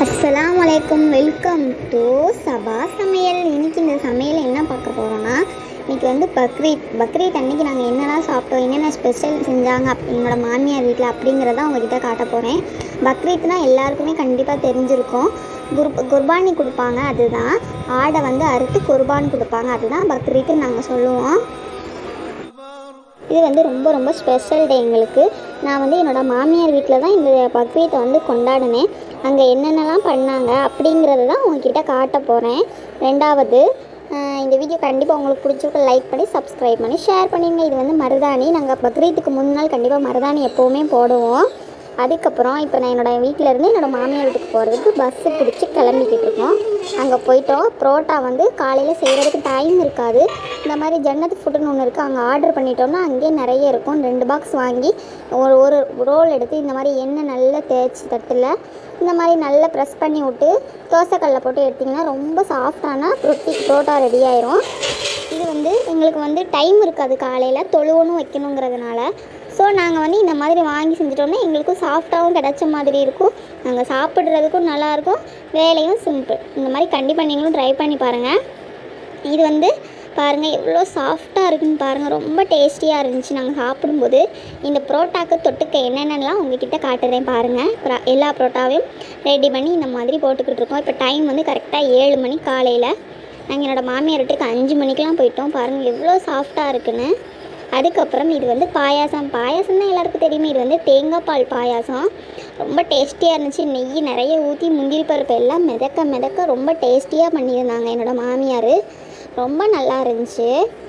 அஸ்ஸலாமு அலைக்கும் welcome to சபா சமையல் இன்னைக்கு இந்த சமையல் என்ன பார்க்க போகிறோன்னா இன்னைக்கு வந்து பக்ரீத் பக்ரீத் அன்னைக்கு நாங்கள் என்னெல்லாம் சாப்பிட்டோம் என்னென்ன ஸ்பெஷல் செஞ்சாங்க அப் என்னோட மாமியார் வீட்டில் அப்படிங்கிறத உங்ககிட்ட காட்ட போகிறேன் பக்ரீத்னா எல்லாருக்குமே கண்டிப்பாக தெரிஞ்சிருக்கும் குர் குர்பானி கொடுப்பாங்க அதுதான் ஆடை வந்து அறுத்து குர்பான் கொடுப்பாங்க அதுதான் பக்ரீத்துன்னு நாங்கள் சொல்லுவோம் இது வந்து ரொம்ப ரொம்ப ஸ்பெஷல் டே எங்களுக்கு நான் வந்து என்னோடய மாமியார் வீட்டில் தான் இந்த பக்ரீத்தை வந்து கொண்டாடினேன் அங்கே என்னென்னலாம் பண்ணாங்க அப்படிங்கிறத தான் உங்ககிட்ட காட்ட போகிறேன் ரெண்டாவது ஆஹ் இந்த வீடியோ கண்டிப்பாக உங்களுக்கு பிடிச்சிருக்க லைக் பண்ணி சப்ஸ்கிரைப் பண்ணி ஷேர் பண்ணிடுங்க இது வந்து மருதாணி நாங்கள் பக்ரீத்துக்கு முன்னாள் கண்டிப்பாக மருதாணி எப்போவுமே போடுவோம் அதுக்கப்புறம் இப்போ நான் என்னோடய வீட்டிலேருந்து என்னோடய மாமியார் வீட்டுக்கு போகிறதுக்கு பஸ்ஸு பிடிச்சி கிளம்பிக்கிட்டு இருக்கோம் அங்கே போயிட்டோம் புரோட்டா வந்து காலையில் செய்கிறதுக்கு டைம் இருக்காது இந்த மாதிரி ஜன்னத் ஃபுட்டுன்னு ஒன்று இருக்குது அங்கே ஆர்டர் பண்ணிட்டோம்னா அங்கேயே நிறைய இருக்கும் ரெண்டு பாக்ஸ் வாங்கி ஒரு ஒரு ரோல் எடுத்து இந்த மாதிரி எண்ணெய் நல்லா தேய்ச்சி தட்டில் இந்த மாதிரி நல்லா ப்ரெஸ் பண்ணி விட்டு தோசைக்கல்ல போட்டு எடுத்திங்கன்னா ரொம்ப சாஃப்டான ரொட்டி புரோட்டா ரெடி ஆயிரும் இது வந்து எங்களுக்கு வந்து டைம் இருக்காது காலையில் தொழுவணும் வைக்கணுங்கிறதுனால ஸோ நாங்கள் வந்து இந்த மாதிரி வாங்கி செஞ்சிட்டோம்னா எங்களுக்கும் சாஃப்டாகவும் கிடச்ச மாதிரி இருக்கும் நாங்கள் சாப்பிட்றதுக்கும் நல்லாயிருக்கும் வேலையும் சிம்பிள் இந்த மாதிரி கண்டிப்பாக நீங்களும் ட்ரை பண்ணி பாருங்கள் இது வந்து பாருங்கள் எவ்வளோ சாஃப்டாக இருக்குன்னு பாருங்கள் ரொம்ப டேஸ்டியாக இருந்துச்சு நாங்கள் சாப்பிடும்போது இந்த புரோட்டாக்கு தொட்டுக்க என்னென்னலாம் உங்ககிட்ட காட்டுறேன் பாருங்கள் அப்புறம் எல்லா புரோட்டாவையும் ரெடி பண்ணி இந்த மாதிரி போட்டுக்கிட்டு இருக்கோம் இப்போ டைம் வந்து கரெக்டாக ஏழு மணி காலையில் நாங்கள் என்னோடய மாமியார் வீட்டுக்கு அஞ்சு மணிக்கெலாம் போயிட்டோம் பாருங்கள் எவ்வளோ சாஃப்டாக இருக்குன்னு அதுக்கப்புறம் இது வந்து பாயாசம் பாயாசம் தான் எல்லாருக்கும் தெரியுமே இது வந்து தேங்காய் பால் பாயாசம் ரொம்ப டேஸ்டியாக இருந்துச்சு நெய் நிறைய ஊற்றி முந்திரி பருப்பு எல்லாம் மிதக்க மிதக்க ரொம்ப டேஸ்டியாக பண்ணியிருந்தாங்க என்னோடய மாமியார் ரொம்ப நல்லா இருந்துச்சு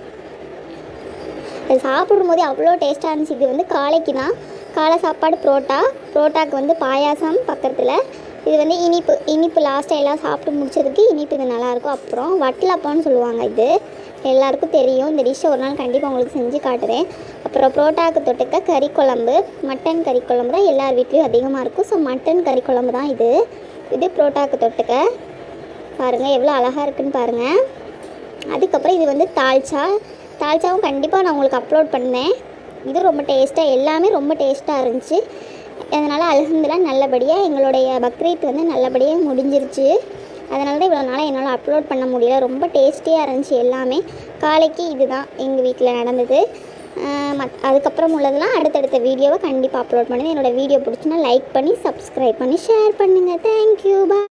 அது சாப்பிடும்போது அவ்வளோ டேஸ்ட்டாக இருந்துச்சு இது வந்து காலைக்கு தான் காலை சாப்பாடு புரோட்டா புரோட்டாக்கு வந்து பாயாசம் பக்கத்தில் இது வந்து இனிப்பு இனிப்பு லாஸ்ட்டாக எல்லாம் சாப்பிட்டு முடிச்சதுக்கு இனிப்பு இது நல்லாயிருக்கும் அப்புறம் வட்டலப்பான்னு சொல்லுவாங்க இது எல்லாருக்கும் தெரியும் இந்த டிஷ்ஷை ஒரு நாள் கண்டிப்பாக உங்களுக்கு செஞ்சு காட்டுறேன் அப்புறம் புரோட்டாக்கு தொட்டுக்க கறி குழம்பு மட்டன் கறி குழம்பு தான் எல்லார் வீட்லேயும் அதிகமாக இருக்கும் ஸோ மட்டன் கறி குழம்பு தான் இது இது புரோட்டாக்கு தொட்டுக்க பாருங்கள் எவ்வளோ அழகாக இருக்குன்னு பாருங்கள் அதுக்கப்புறம் இது வந்து தால்ச்சா தால்ச்சாவும் கண்டிப்பாக நான் உங்களுக்கு அப்லோட் பண்ணேன் இது ரொம்ப டேஸ்ட்டாக எல்லாமே ரொம்ப டேஸ்ட்டாக இருந்துச்சு அதனால் அலகம்துல்லா நல்லபடியாக எங்களுடைய பக்ரீத் வந்து நல்லபடியாக முடிஞ்சிருச்சு அதனால தான் இவ்வளோ நாளாக என்னால் அப்லோட் பண்ண முடியல ரொம்ப டேஸ்டியாக இருந்துச்சு எல்லாமே காலைக்கு இதுதான் எங்கள் வீட்டில் நடந்தது ஆஹ் மத் அதுக்கப்புறம் உள்ளதெல்லாம் அடுத்தடுத்த வீடியோவை கண்டிப்பாக அப்லோட் பண்ணுவேன் என்னோடய வீடியோ பிடிச்சுன்னா லைக் பண்ணி சப்ஸ்கிரைப் பண்ணி ஷேர் பண்ணுங்கள் தேங்க்யூ பா